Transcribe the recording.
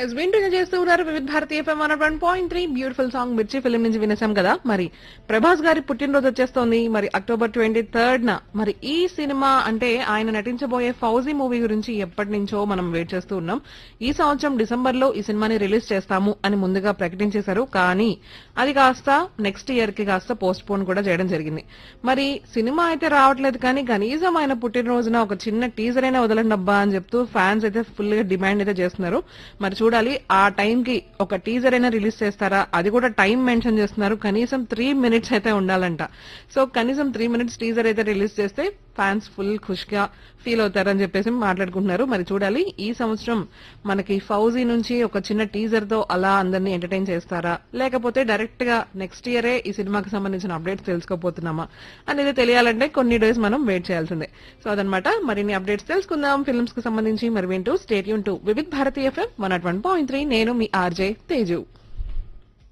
yes వింటూనే చేస్తూ ఉన్నారు Vividh Bharati FM one one point three beautiful song Mirchi film నుంచి వినేసాం కదా మరి ప్రభాస్ గారి పుట్టినరోజు వచ్చేస్తోంది మరి అక్టోబర్ ట్వంటీ థర్డ్ న మరి ఈ సినిమా అంటే ఆయన నటించబోయే ఫౌజీ మూవీ గురించి ఎప్పటి నుంచో మనం వెయిట్ చేస్తూ ఉన్నాం ఈ సంవత్సరం డిసెంబర్ లో ఈ సినిమాని రిలీజ్ చేస్తాము అని ముందుగా ప్రకటించేశారు కానీ అది కాస్త నెక్స్ట్ ఇయర్ కి కాస్త పోస్ట్ పోన్ కూడా చేయడం జరిగింది మరి సినిమా అయితే రావట్లేదు కానీ కనీసం ఆయన పుట్టినరోజున ఒక చిన్న టీజర్ అయినా వదలండి అబ్బా అని చెప్తూ ఫ్యాన్స్ అయితే ఫుల్ గా డిమాండ్ అయితే చేస్తున్నారు మరి చూడాలి ఆ టైం కి ఒక టీజర్ అయినా రిలీజ్ చేస్తారా అది కూడా టైం మెన్షన్ చేస్తున్నారు కనీసం త్రీ మినిట్స్ అయితే ఉండాలంట సో కనీసం త్రీ మినిట్స్ టీజర్ అయితే రిలీజ్ చేస్తే ఫ్యాన్స్ ఫుల్ ఖుష్ గా ఫీల్ అవుతారని చెప్పేసి మాట్లాడుకుంటున్నారు మరి చూడాలి ఈ సంవత్సరం మనకి ఫౌజీ నుంచి ఒక చిన్న టీజర్ తో అలా అందరినీ ఎంటర్టైన్ చేస్తారా లేకపోతే డైరెక్ట్ గా నెక్స్ట్ ఇయరే ఈ సినిమాకి సంబంధించిన అప్డేట్స్ తెలుసుకోపోతున్నామా అనేది తెలియాలంటే కొన్ని డేస్ మనం వెయిట్ చేయాల్సిందే సో అదనమాట మరిన్ని అప్డేట్స్ తెలుసుకుందాం ఫిల్మ్స్ కి సంబంధించి మరి వింటూ స్టేట్ యూన్ to Vividh Bharati FM one nought one point three నేను మీ ఆర్జే తేజు